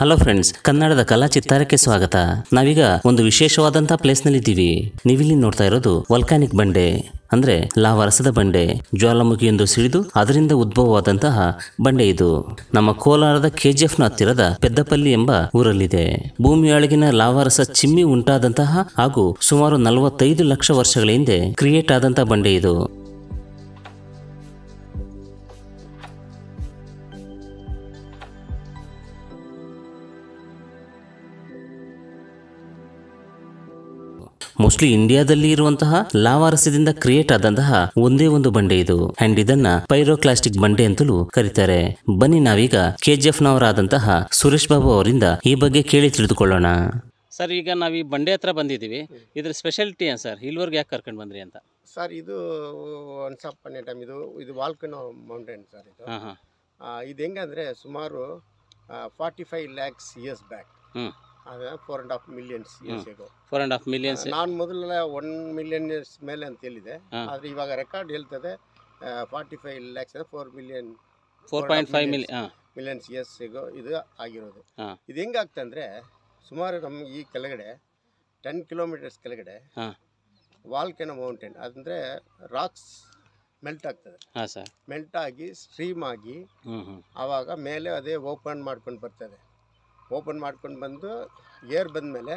Hello friends ಕನ್ನಡದ ಕಲಾ ಚಿತ್ತಾರಕ್ಕೆ ಸ್ವಾಗತ ನಾವೀಗ ಒಂದು ವಿಶೇಷವಾದಂತಹ ಪ್ಲೇಸ್ ನಲ್ಲಿ ಇದ್ದೀವಿ ನೀವಿಲ್ಲಿ ನೋಡ್ತಾ ಇರೋದು ವಲ್ಕಾನಿಕ್ ಬಂಡೆ ಅಂದ್ರೆ ಲಾವರಸದ ಬಂಡೆ ಜ್ವಾಲಾಮುಖಿಯೊಂದು ಸಿಡಿದು ಅದರಿಂದ ಉದ್ಭವವಾದಂತಹ ಬಂಡೆ ಇದು ನಮ್ಮ ಕೋಲಾರದ ಕೆಜಿಎಫ್ ನ ಹತ್ತಿರದ ಪೆದ್ದಪಲ್ಲಿ ಎಂಬ ಊರಲ್ಲಿದೆ ಭೂಮಿಯೊಳಗಿನ ಲಾವಾರಸ ಚಿಮ್ಮಿ ಉಂಟಾದಂತಹ ಹಾಗೂ ಸುಮಾರು ನಲವತ್ತೈದು ಲಕ್ಷ ವರ್ಷಗಳ ಹಿಂದೆ ಕ್ರಿಯೇಟ್ ಆದಂತಹ ಬಂಡೆ ಇದು ಮೋಸ್ಟ್ಲಿ ಇಂಡಿಯಾದಲ್ಲಿ ಇರುವಂತಹ ಲಾವಾರಸದಿಂದ ಕ್ರಿಯೇಟ್ ಆದಂತಹ ಒಂದೇ ಒಂದು ಬಂಡೆ ಇದು ಅಂಡ್ ಇದನ್ನ ಪೈರೋಕ್ಲಾಸ್ಟಿಕ್ ಬಂಡೆ ಅಂತಲೂ ಕರೀತಾರೆ ಬನ್ನಿ ನಾವೀಗ ಕೆಜಿಎಫ್ ನವರಾದಂತಹ ಸುರೇಶ್ ಬಾಬು ಅವರಿಂದ ಈ ಬಗ್ಗೆ ಕೇಳಿ ತಿಳಿದುಕೊಳ್ಳೋಣ ಸರ್ ಈಗ ನಾವು ಈ ಬಂಡೆ ಹತ್ರ ಬಂದಿದ್ದೀವಿ ಇದ್ರ ಸ್ಪೆಷಾಲಿಟಿ ಏನು ಸರ್ ಇಲ್ಲಿವರೆಗೆ ಯಾಕೆ ಕರ್ಕೊಂಡು ಬಂದ್ರಿ ಅಂತ ಸರ್ ಇದು ಒನ್ಸ್ ಅಪಾನ್ ಎ ಟೈಮ್ ಇದು ಇದು ವಾಲ್ಕನೋ ಮೌಂಟೇನ್ ಸರ್ ಇದು ಹಾಂ ಹಾಂ ಆ, ಇದು ಹೆಂಗಂದರೆ ಸುಮಾರು forty five lakhs years back ಹ್ಞೂ ಅದೇ four and half millions years ಈಗ ಫೋರ್ ಆ್ಯಂಡ್ ಹಾಫ್ ಮಿಲಿಯನ್ಸ್ ನಾನು ಮೊದಲೆಲ್ಲ ಒನ್ ಮಿಲಿಯನ್ ಇಯರ್ಸ್ ಮೇಲೆ ಅಂತ ಹೇಳಿದೆ ಹಾ. ಆದರೆ ಇವಾಗ ರೆಕಾರ್ಡ್ ಹೇಳ್ತದೆ forty five lakhs four million four point five ಮಿಲಿ ಹಾಂ ಮಿಲಿಯನ್ಸ್ ಇಯರ್ಸ್ ಈಗ ಇದು ಆಗಿರೋದು ಹಾ. ಇದು ಹೆಂಗಾಗ್ತಂದ್ರೆ ಸುಮಾರು ನಮ್ಮ ಈ ಕೆಳಗಡೆ ಟೆನ್ ಕಿಲೋಮೀಟರ್ಸ್ ಕೆಳಗಡೆ ಹಾಂ ವಾಲ್ಕೆನೋ ಮೌಂಟೇನ್ ಅಂದರೆ ರಾಕ್ಸ್ ಮೆಲ್ಟ್ ಆಗ್ತದೆ ಹಾಂ ಸರ್ ಮೆಲ್ಟ್ ಆಗಿ ಸ್ಟ್ರೀಮ್ ಆಗಿ ಹ್ಞೂ ಹ್ಞೂ ಆವಾಗ ಮೇಲೆ ಅದೇ ಓಪನ್ ಮಾಡ್ಕೊಂಡು ಬರ್ತದೆ ಓಪನ್ ಮಾಡ್ಕೊಂಡು ಬಂದು ಏರ್ ಬಂದಮೇಲೆ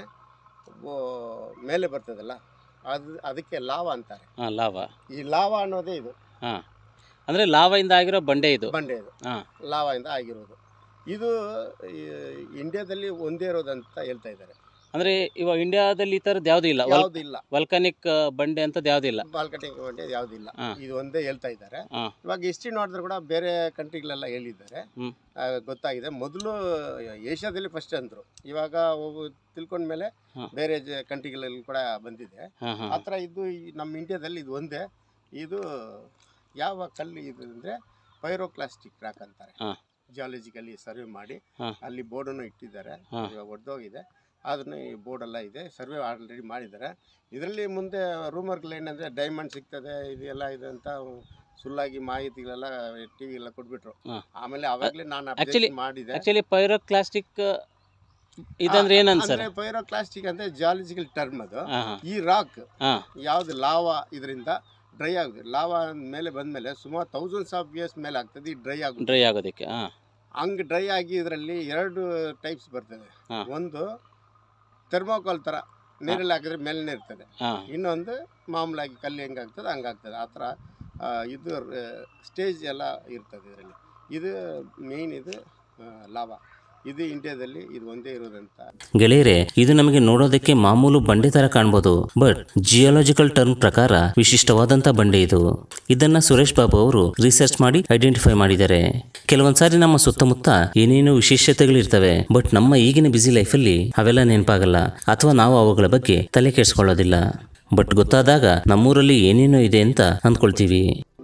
ಮೇಲೆ ಬರ್ತದಲ್ಲ ಅದು ಅದಕ್ಕೆ ಲಾವ ಅಂತಾರೆ ಹಾಂ ಲಾವ ಈ ಲಾವ ಅನ್ನೋದೇ ಇದು ಹಾಂ ಅಂದರೆ ಲಾವಿಂದ ಆಗಿರೋ ಬಂಡೆ ಇದು ಬಂಡೆ ಇದು ಹಾಂ ಲಾವಾಯಿಂದ ಆಗಿರೋದು ಇದು ಈ ಇಂಡಿಯಾದಲ್ಲಿ ಒಂದೇ ಇರೋದಂತ ಹೇಳ್ತಾ ಇದ್ದಾರೆ ಅಂದರೆ ಇವಾಗ ಇಂಡಿಯಾದಲ್ಲಿ ಈ ಥರದ್ದು ಯಾವುದೂ ಇಲ್ಲ ಯಾವ್ದು ಇಲ್ಲ ವಲ್ಕನಿಕ್ ಬಂಡೆ ಅಂತದ್ದು ಯಾವುದೂ ಇಲ್ಲ ಬಾಲ್ಕಟಿಂಗ್ ಬಂಡೆ ಯಾವ್ದು ಇಲ್ಲ ಹಾ. ಇದು ಒಂದೇ ಹೇಳ್ತಾ ಇದ್ದಾರೆ ಹಾಂ ಇವಾಗ ಹಿಸ್ಟ್ರಿ ನೋಡಿದ್ರೆ ಕೂಡ ಬೇರೆ ಕಂಟ್ರಿಗಳೆಲ್ಲ ಹೇಳಿದ್ದಾರೆ ಹ್ಮ್. ಆ, ಗೊತ್ತಾಗಿದೆ ಮೊದಲು ಏಷ್ಯಾದಲ್ಲಿ ಫಸ್ಟ್ ಅಂದರು ಇವಾಗ ಒಬ್ಬ ತಿಳ್ಕೊಂಡ್ಮೇಲೆ ಹಾ. ಬೇರೆ ಕಂಟ್ರಿಗಳಲ್ಲಿ ಕೂಡ ಬಂದಿದೆ ಹಾಂ ಹಾಂ ಆ ಥರ ಇದು ಈ ನಮ್ಮ ಇಂಡಿಯಾದಲ್ಲಿ ಇದು ಒಂದೇ ಇದು ಯಾವ ಕಲ್ಲು ಇದು ಅಂದರೆ ಪೈರೋಕ್ಲಾಸ್ಟಿಕ್ ರಾಕ್ ಅಂತಾರೆ ಹಾ. ಜಿಯಾಲಜಿಕಲಿ ಸರ್ವೆ ಮಾಡಿ ಹಾ. ಅಲ್ಲಿ ಬೋರ್ಡನ್ನು ಇಟ್ಟಿದ್ದಾರೆ ಹಾ. ಇವಾಗ ಒಡೆದೋಗಿದೆ ಅದನ್ನು ಈ ಬೋರ್ಡೆಲ್ಲ ಇದೆ ಸರ್ವೆ ಆಲ್ರೆಡಿ ಮಾಡಿದ್ದಾರೆ ಇದರಲ್ಲಿ ಮುಂದೆ ರೂಮರ್ಗಳು ಏನಂದರೆ ಡೈಮಂಡ್ ಸಿಗ್ತದೆ ಇದೆಲ್ಲ ಇದೆ ಅಂತ ಸುಳ್ಳಾಗಿ ಮಾಹಿತಿಗಳೆಲ್ಲ ಟಿ ಎಲ್ಲ ಕೊಟ್ಬಿಟ್ರು ಹಾ. ಆಮೇಲೆ ಅವಾಗಲೇ ನಾನು Actually- ಅಪ್ಡೇಟ್ ಮಾಡಿದೆ ಆ್ಯಕ್ಚುಲಿ ಪೈರೋಕ್ಲಾಸ್ಟಿಕ್ ಇದಂದ್ರೆ ಏನಂತ ಸರ್ ಪೈರೋಕ್ಲಾಸ್ಟಿಕ್ ಅಂದರೆ ಜಿಯಾಲಜಿಕಲ್ ಟರ್ಮ್ ಅದು ಹಾಂ ಹಾಂ ಈ ರಾಕ್ ಹಾಂ ಯಾವುದು ಲಾವಾ ಇದರಿಂದ ಡ್ರೈ ಆಗುತ್ತೆ ಲಾವಾ ಮೇಲೆ ಬಂದಮೇಲೆ ಸುಮಾರು ತೌಸಂಡ್ಸ್ ಆಫ್ ಇಯರ್ಸ್ ಮೇಲೆ ಆಗ್ತದೆ ಈ ಡ್ರೈ ಆಗುತ್ತೆ ಡ್ರೈ ಆಗೋದಕ್ಕೆ ಹಾಂ ಹಂಗೆ ಡ್ರೈ ಆಗಿ ಇದರಲ್ಲಿ ಎರಡು ಟೈಪ್ಸ್ ಬರ್ತದೆ ಹಾ. ಒಂದು ಥರ್ಮೋಕಾಲ್ ಥರ ನೀರಲ್ಲಿ ಹಾಕಿದ್ರೆ ಮೇಲೇ ಇರ್ತದೆ ಹಾಂ ಇನ್ನೊಂದು ಮಾಮೂಲಾಗಿ ಕಲ್ಲು ಹೆಂಗಾಗ್ತದೆ ಹಂಗಾಗ್ತದೆ ಆ ಥರ ಆ, ಇದು ಸ್ಟೇಜ್ ಎಲ್ಲ ಇರ್ತದೆ ಇದರಲ್ಲಿ ಇದು ಮೇಯ್ನ್ ಇದು ಲಾವಾ ಇದು ಇಂಡಿಯಾದಲ್ಲಿ ಇದು ಒಂದೇ ಇರೋದಂತ ಗೆಳೆಯರೆ ಇದು ನಮಗೆ ನೋಡೋದಕ್ಕೆ ಮಾಮೂಲು ಬಂಡೆ ತರ ಕಾಣ್ಬೋದು ಬಟ್ ಜಿಯಾಲಜಿಕಲ್ ಟರ್ಮ್ ಪ್ರಕಾರ ವಿಶಿಷ್ಟವಾದಂತ ಬಂಡೆ ಇದು ಇದನ್ನ ಸುರೇಶ್ ಬಾಬು ಅವರು ರಿಸರ್ಚ್ ಮಾಡಿ ಐಡೆಂಟಿಫೈ ಮಾಡಿದ್ದಾರೆ ಕೆಲವೊಂದ್ಸಾರಿ ನಮ್ಮ ಸುತ್ತಮುತ್ತ ಏನೇನೋ ವಿಶೇಷತೆಗಳಿರ್ತವೆ ಬಟ್ ನಮ್ಮ ಈಗಿನ ಬ್ಯುಸಿ ಲೈಫಲ್ಲಿ ಅವೆಲ್ಲ ನೆನಪಾಗಲ್ಲ ಅಥವಾ ನಾವು ಅವುಗಳ ಬಗ್ಗೆ ತಲೆ ಕೆಡಿಸ್ಕೊಳ್ಳೋದಿಲ್ಲ ಬಟ್ ಗೊತ್ತಾದಾಗ ನಮ್ಮೂರಲ್ಲಿ ಏನೇನೋ ಇದೆ ಅಂತ ಅಂದ್ಕೊಳ್ತೀವಿ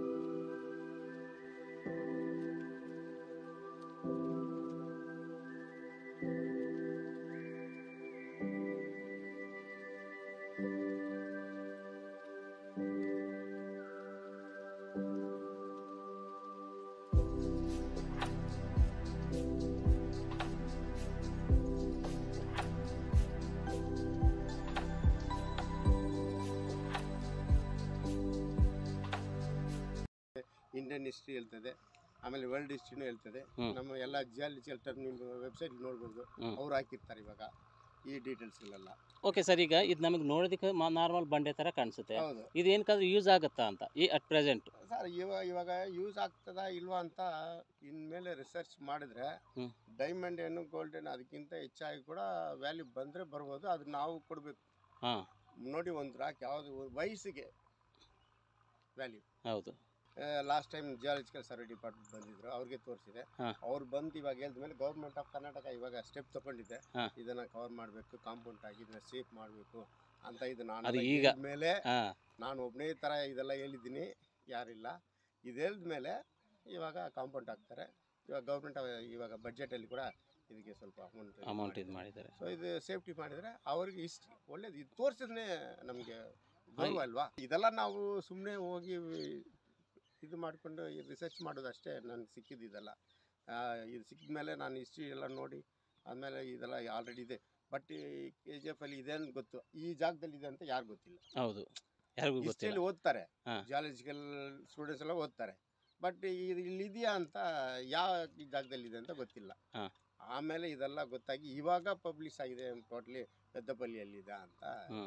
ಇಂಡಿಯನ್ ಹಿಸ್ಟ್ರಿ ಹೇಳ್ತದೆ ಆಮೇಲೆ ವರ್ಲ್ಡ್ ಹಿಸ್ಟ್ರಿನೂ ಹೇಳ್ತದೆ ಹ್ಮ್. ನಮ್ಮ ಎಲ್ಲ ಜಿಯಾಲಜಿಕಲ್ ಟರ್ಮ್ ನಿಮ್ಮ ವೆಬ್ಸೈಟ್ ನೋಡ್ಬೋದು ಹ್ಮ್. ಅವ್ರು ಹಾಕಿರ್ತಾರೆ ಇವಾಗ ಈ ಡೀಟೇಲ್ಸ್ಗಳೆಲ್ಲ ಓಕೆ ಸರ್ ಈಗ ಇದು ನಮಗೆ ನೋಡೋದಕ್ಕೆ ನಾರ್ಮಲ್ ಬಂಡೆ ಥರ ಕಾಣಿಸುತ್ತೆ ಹೌದು ಇದು ಏನಕ್ಕಾದ್ರೂ ಯೂಸ್ ಆಗುತ್ತಾ ಅಂತ ಈ ಅಟ್ ಪ್ರೆಸೆಂಟ್ ಸರ್ ಇವಾಗ ಇವಾಗ ಯೂಸ್ ಆಗ್ತದಾ ಇಲ್ವಾ ಅಂತ ಇನ್ಮೇಲೆ ರಿಸರ್ಚ್ ಮಾಡಿದ್ರೆ ಹ್ಮ್. ಡೈಮಂಡ್ ಏನು ಗೋಲ್ಡ್ ಏನು ಅದಕ್ಕಿಂತ ಹೆಚ್ಚಾಗಿ ಕೂಡ ವ್ಯಾಲ್ಯೂ ಬಂದರೆ ಬರ್ಬೋದು ಅದು ನಾವು ಕೊಡಬೇಕು ಹಾಂ ನೋಡಿ ಒಂದು ರಾಕ್ ಯಾವುದು ವಯಸ್ಸಿಗೆ ವ್ಯಾಲ್ಯೂ ಹೌದು last time geological survey department ಬಂದಿದ್ರು ಅವ್ರಿಗೆ ತೋರಿಸಿದೆ ಹಾ. ಅವ್ರು ಬಂದು ಇವಾಗ ಹೇಳಿದ ಮೇಲೆ ಗೌರ್ಮೆಂಟ್ ಆಫ್ ಕರ್ನಾಟಕ ಇವಾಗ ಸ್ಟೆಪ್ ತಗೊಂಡಿದೆ ಹಾ. ಇದನ್ನ ಕವರ್ ಮಾಡಬೇಕು ಕಾಂಪೌಂಡ್ ಆಗಿ ಇದನ್ನ ಸೇಫ್ ಮಾಡಬೇಕು ಅಂತ ಇದು ನಾನು ಅದು ಈಗ- ಮೇಲೆ ಹಾಂ ನಾನು ಒಬ್ಬನೇ ಥರ ಇದೆಲ್ಲ ಹೇಳಿದ್ದೀನಿ ಯಾರಿಲ್ಲ ಇದು ಹೇಳಿದ ಮೇಲೆ ಇವಾಗ ಕಾಂಪೌಂಡ್ ಹಾಕ್ತಾರೆ ಇವಾಗ ಗೌರ್ಮೆಂಟ್ ಇವಾಗ ಬಜೆಟಲ್ಲಿ ಕೂಡ ಇದಕ್ಕೆ ಸ್ವಲ್ಪ ಅಮೌಂಟ್ ಅಮೌಂಟ್ ಇದು ಮಾಡಿದ್ದಾರೆ ಸೊ ಇದು ಸೇಫ್ಟಿ ಮಾಡಿದರೆ ಅವ್ರಿಗೆ ಇಷ್ಟು ಒಳ್ಳೇದು ಇದು ತೋರಿಸಿದ್ರೆ ನಮಗೆ ಗೌರವ ಅಲ್ವಾ ಇದೆಲ್ಲ ನಾವು ಸುಮ್ಮನೆ ಹೋಗಿ ಇದು ಮಾಡಿಕೊಂಡು ರಿಸರ್ಚ್ ಮಾಡೋದು ಅಷ್ಟೇ ನನಗೆ ಸಿಕ್ಕಿದ್ದು ಇದೆಲ್ಲ ಆ, ಇದು ಸಿಕ್ಕಿದ ಮೇಲೆ ನಾನು ಹಿಸ್ಟ್ರಿ ಎಲ್ಲ ನೋಡಿ ಆಮೇಲೆ ಇದೆಲ್ಲ ಆಲ್ರೆಡಿ ಇದೆ ಬಟ್ ಕೆ ಜಿ ಎಫ್ ಅಲ್ಲಿ ಇದೆ ಅಂತ ಗೊತ್ತು ಈ ಜಾಗದಲ್ಲಿ ಇದೆ ಅಂತ ಯಾರು ಗೊತ್ತಿಲ್ಲ ಹೌದು ಯಾರಿಗೂ ಗೊತ್ತಿಲ್ಲ ಹಿಸ್ಟ್ರಿಯಲ್ಲಿ ಓದ್ತಾರೆ ಹಾ. ಜಿಯಾಲಜಿಕಲ್ ಸ್ಟೂಡೆಂಟ್ಸ್ ಎಲ್ಲ ಓದ್ತಾರೆ ಬಟ್ ಇದು ಇಲ್ಲಿ ಇದೆಯಾ ಅಂತ ಯಾವ ಜಾಗದಲ್ಲಿ ಇದೆ ಅಂತ ಗೊತ್ತಿಲ್ಲ ಹಾ. ಆಮೇಲೆ ಇದೆಲ್ಲ ಗೊತ್ತಾಗಿ ಇವಾಗ ಪಬ್ಲಿಷ್ ಆಗಿದೆ ಟೋಟ್ಲಿ ಪೆದ್ದಪಲ್ಲಿಯಲ್ಲಿದೆ ಅಂತ ಹ್ಮ್.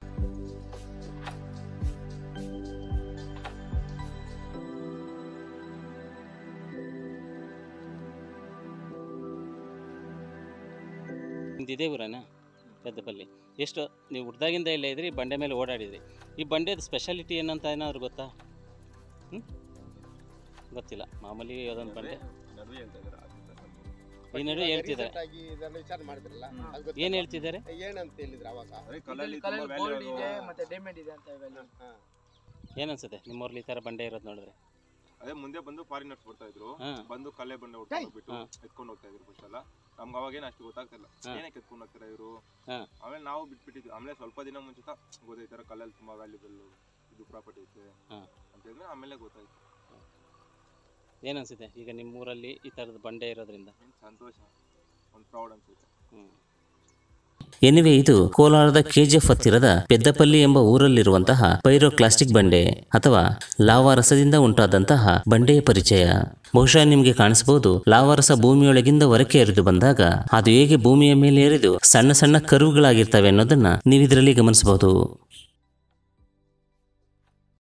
ನಿಮ್ದು ಇದೇ ಊರನ ಪೆದ್ದಪಲ್ಲಿ ಎಷ್ಟು ನೀವು ಹುಡ್ದಾಗಿಂದ ಇಲ್ಲೇ ಇದ್ರಿ ಬಂಡೆ ಮೇಲೆ ಓಡಾಡಿದ್ರಿ ಈ ಬಂಡೆದ ಸ್ಪೆಷಾಲಿಟಿ ಏನಂತ ಏನಾದ್ರು ಗೊತ್ತಾ ಹ್ಞೂ ಗೊತ್ತಿಲ್ಲ ಮಾಮೂಲಿ ಅದೊಂದು ಬಂಡೆ ನಡುವೆ ಹೇಳ್ತಾ ಇದ್ದಾರೆ ಈ ನಡುವೆ ಹೇಳ್ತಿದ್ದಾರೆ Recent ಆಗಿ ಇದೆಲ್ಲ ವಿಚಾರ ಮಾಡಿದ್ರಲ್ಲ ಹ್ಮ್. ಅದು ಗೊತ್ತಲ್ಲ? ಏನು ಹೇಳ್ತಿದ್ದಾರೆ ಏನಂತ ಹೇಳಿದ್ರು ಅವಾಗ ಅದೇ ಕಲ್ಲಲ್ಲಿ ಕಲರ್ ತುಂಬಾ ಗೋಲ್ಡ್ ವ್ಯಾಲ್ಯೂ ಇದೆ ಮತ್ತೆ ಡೈಮಂಡ್ ಇದೆ ಅಂತ ಇವೆಲ್ಲ ಹಾ. ಏನನ್ಸುತ್ತೆ ನಿಮ್ಮೂರ್ಲಿ ಈ ಥರ ಬಂಡೆ ಇರೋದು ನೋಡಿದ್ರೆ ಅದೇ ಮುಂದೆ ಬಂದು ಫಾರಿನರ್ಸ್ ಬರ್ತಾ ಇದ್ರು ಹಾಂ ಬಂದು ಕಲ್ಲೆ ಬಂಡೆ ಹೊಡ್ಕೊಂಡು ಹೋಗ್ಬಿಟ್ಟು ಹಾ. ಎತ್ಕೊಂಡು ಹೋಗ್ತಾ ಇದ್ರು ಫಸ್ಟ್ ಎಲ್ಲ ನಮ್ಗೆ ಅವಾಗೇನು ಅಷ್ಟು ಗೊತ್ತಾಗ್ತಿಲ್ಲ ಹಾ. ಏನಕ್ಕೆ ಎತ್ಕೊಂಡು ಹೋಗ್ತಾರೆ ಇವರು ಹಾ. ಆಮೇಲೆ ನಾವು ಬಿಟ್ಬಿಟ್ಟಿದ್ವಿ ಆಮೇಲೆ ಸ್ವಲ್ಪ ದಿನ ಮುಂಚಿತ ಗೊತ್ತಾಯ್ತು ಈ ಥರ ಕಲ್ಲಲ್ಲಿ ತುಂಬಾ ವ್ಯಾಲ್ಯೂಬಲ್ ಇದು ಪ್ರಾಪರ್ಟಿ ಐತೆ ಹಾ. ಅಂತ ಹೇಳಿದ್ರೆ ಆಮೇಲೆ ಗೊತ್ತಾಯ್ತು ಏನನ್ಸುತ್ತೆ ಈಗ ನಿಮ್ಮೂರಲ್ಲಿ ಈ ಥರದ ಬಂಡೆ ಇರೋದ್ರಿಂದ ಏನು ಸಂತೋಷ ಒಂದು ಪ್ರೌಡ್ ಅನ್ಸುತ್ತೆ ಹ್ಞೂ ಎನಿವೆ ಇದು ಕೋಲಾರದ ಕೆಜಿಎಫ್ ಹತ್ತಿರದ ಪೆದ್ದಪಲ್ಲಿ ಎಂಬ ಊರಲ್ಲಿರುವಂತಹ ಪೈರೋಕ್ಲಾಸ್ಟಿಕ್ ಬಂಡೆ ಅಥವಾ ಲಾವಾ ರಸದಿಂದ ಉಂಟಾದಂತಹ ಬಂಡೆಯ ಪರಿಚಯ ಬಹುಶಃ ನಿಮಗೆ ಕಾಣಿಸಬಹುದು ಲಾವಾರಸ ಭೂಮಿಯೊಳಗಿಂದ ಹೊರಕ್ಕೆ ಹರಿದು ಬಂದಾಗ ಅದು ಹೇಗೆ ಭೂಮಿಯ ಮೇಲೆ ಎರಿದು ಸಣ್ಣ ಸಣ್ಣ ಕರುವುಗಳಾಗಿರ್ತವೆ ಅನ್ನೋದನ್ನ ನೀವಿದರಲ್ಲಿ ಗಮನಿಸಬಹುದು